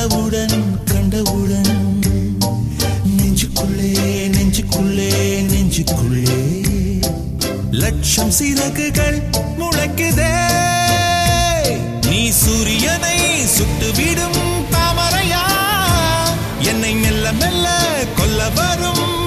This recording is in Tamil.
கண்டவுடன் கண்டவுடன் நெஞ்சுக்குள்ளே நெஞ்சுக்குள்ளே நெஞ்சுக்குள்ளே லட்சம் சிறகுகள் முளைக்குதே நீ சூரியனை சுட்டுவிடும் தாமரையா என்னை மெல்ல மெல்ல கொல்ல வரும்